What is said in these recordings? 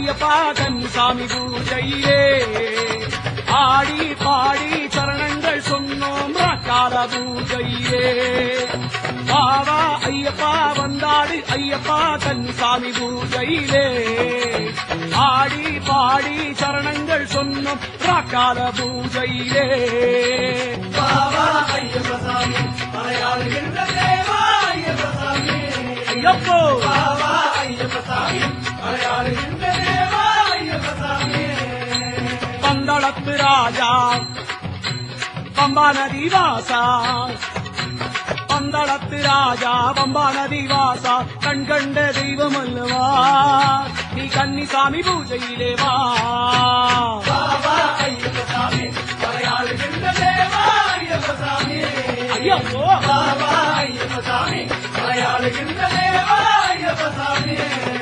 ஐயப்பா கன்னிசாமி பூஜையிலே ஆடி பாடி சரணங்கள் சொன்னோம் ராக்கால பூஜையிலே பாவா ஐயப்பா வந்தாடு ஐயப்பா கன்னிசாமி பூஜையிலே ஆடி பாடி சரணங்கள் சொன்னோம் ராக்கால பூஜையிலே பாவா ஐயப்ப சாமி மலையாளுகின்ற தேவா ஐயப்ப சாமி ஐயப்போ பாவா ஐயப்ப சாமி மலையாளுகின்ற தேவா ஐயப்ப சாமி பந்தளத்து ராஜா பம்பா நதி வாசா பந்தளத்து ராஜா பம்பா நதி வாசா கண் கண்ட தெய்வம் அல்லவா நீ கன்னிசாமி பூஜையிலே வா பாவா ஐயப்ப சாமி மலையாளுகின்ற தேவா ஐயப்ப சாமி ஐயப்போ பாவா ஐயப்ப சாமி மலையாளுகின்ற தேவா ஐயப்ப சாமி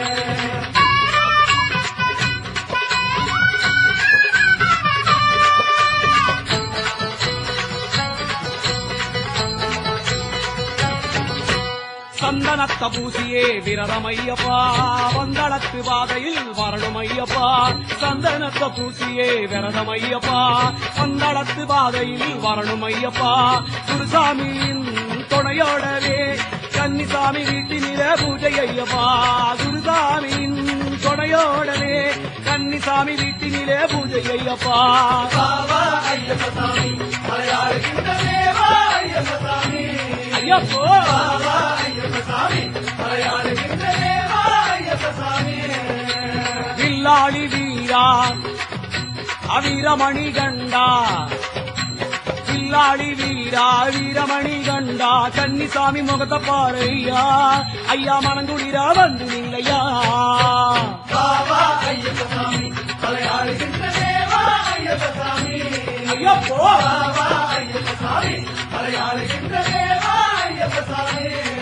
சந்தனத்த பூசியே விரதமையப்பா வந்தளத்து பாதையில் வரணும் ஐயப்பா சந்தனத்த பூசியே விரதமையப்பா வந்தளத்து பாதையில் வரணும் ஐயப்பா குருசாமியின் துணையோடவே கன்னிசாமி வீட்டினில பூஜை ஐயப்பா குருசாமியின் துணையோடவே கன்னிசாமி வீட்டினிலே பூஜை ஐயப்பா பாவா ஐயப்ப சாமி மலையாளுகின்ற தேவா ஐயப்ப சாமி ஐயப்போ பாவா ஐயப்ப சாமி மலையாளுகின்ற தேவா ஐயப்ப சாமி வில்லாளி வீரா அவீரமணி கண்டா வில்லாளி வீரா வீரமணி கண்டா கன்னிசாமி முகத்தை பாறையா ஐயா மனங்குளிரா வந்து நில்லையா பாவா ஐயப்ப சாமி மலையாளுகின்ற தேவா ஐயப்ப சாமி ஐயப்போ பாவா ஐயப்ப சாமி மலையாளுகின்ற தேவா ஐயப்ப சாமி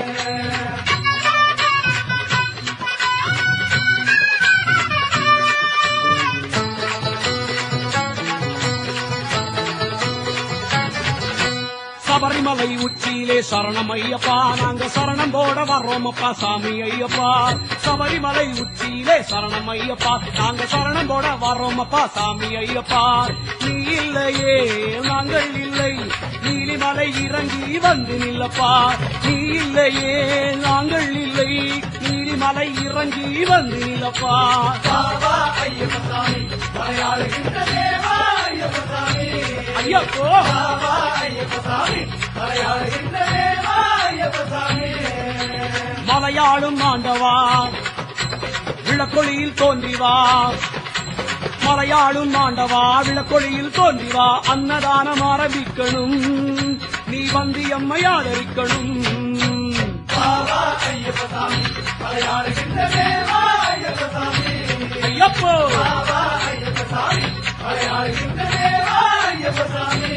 சபரிமலை உச்சியிலே சரணம் ஐயப்பா நாங்க சரணம் போட வர்றோம் அப்பா சாமி ஐயப்பா சபரிமலை உச்சியிலே சரணம் ஐயப்பா நாங்க சரணம் போட வர்றோம் அப்பா சாமி ஐயப்பா நீ இல்லையே நாங்கள் இல்லை நீலிமலை இறங்கி வந்து நில்லப்பா நீ இல்லையே நாங்கள் இல்லை நீலிமலை இறங்கி வந்து நில்லப்பா பாவா ஐயப்ப சாமி மலையாளுகின்ற தேவா ஐயப்ப சாமி ஐயப்போ பாவா ஐயப்ப சாமி மலையாளுகின்ற தேவா ஐயப்ப சாமி மலையாளும் ஆண்டவா விளக்கொளியில் தோன்றி வா மலையாளும் ஆண்டவா விளக்கொளியில் தோன்றி வா அன்னதானம் ஆரம்பிக்கணும் நீ வந்து எம்மை ஆதரிக்கணும் பாவா ஐயப்ப சாமி மலையாளுகின்ற தேவா ஐயப்ப சாமி ஐயப்போ பாவா ஐயப்ப சாமி மலையாளுகின்ற தேவா ஐயப்ப சாமி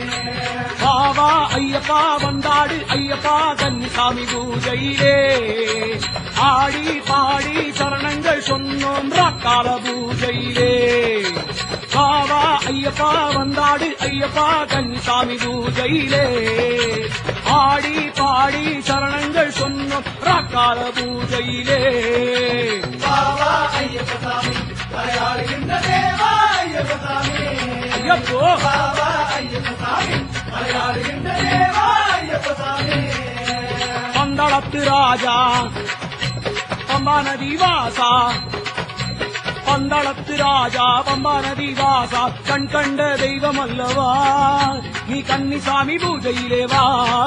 பாவா ஐயப்பா வந்தாடு ஐயப்பா கன்னிசாமி பூஜையிலே ஆடி பாடி சரணங்கள் சொன்னோம் ராக்கால பூஜையிலே பாவா ஐயப்பா வந்தாடு ஐயப்பா கன்னிசாமி பூஜையிலே ஆடி பாடி சரணங்கள் சொன்னோம் ராக்கால பூஜையிலே பாவா ஐயப்ப சாமி மலையாளுகின்ற தேவா ஐயப்ப சாமி ஐயப்போ பாவா ஐயப்ப சாமி மலையாளுகின்ற தேவா ஐயப்ப சாமி பந்தளத்து ராஜா பம்பா நதி வாசா பந்தளத்து ராஜா பம்பா நதி வாசா கண் கண்ட தெய்வம் அல்லவா நீ கன்னிசாமி பூஜையிலே வா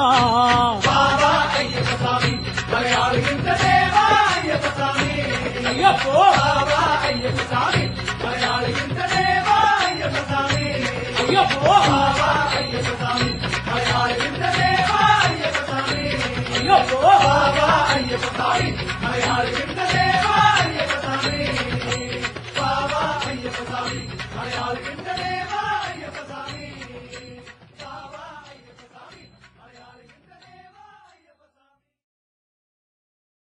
பாவா ஐயப்ப சாமி மலையாளுகின்ற தேவா ஐயப்ப சாமி ஐயப்போ பாவா ஐயப்ப சாமி மலையாளுகின்ற தேவா ஐயப்ப சாமி ஐயப்போ பாவா ஐயப்ப சாமி மலையாளுகின்ற தேவா ஐயப்ப சாமி ஐயப்போ பாவா ஐயப்ப சாமி மலையாளுகின்ற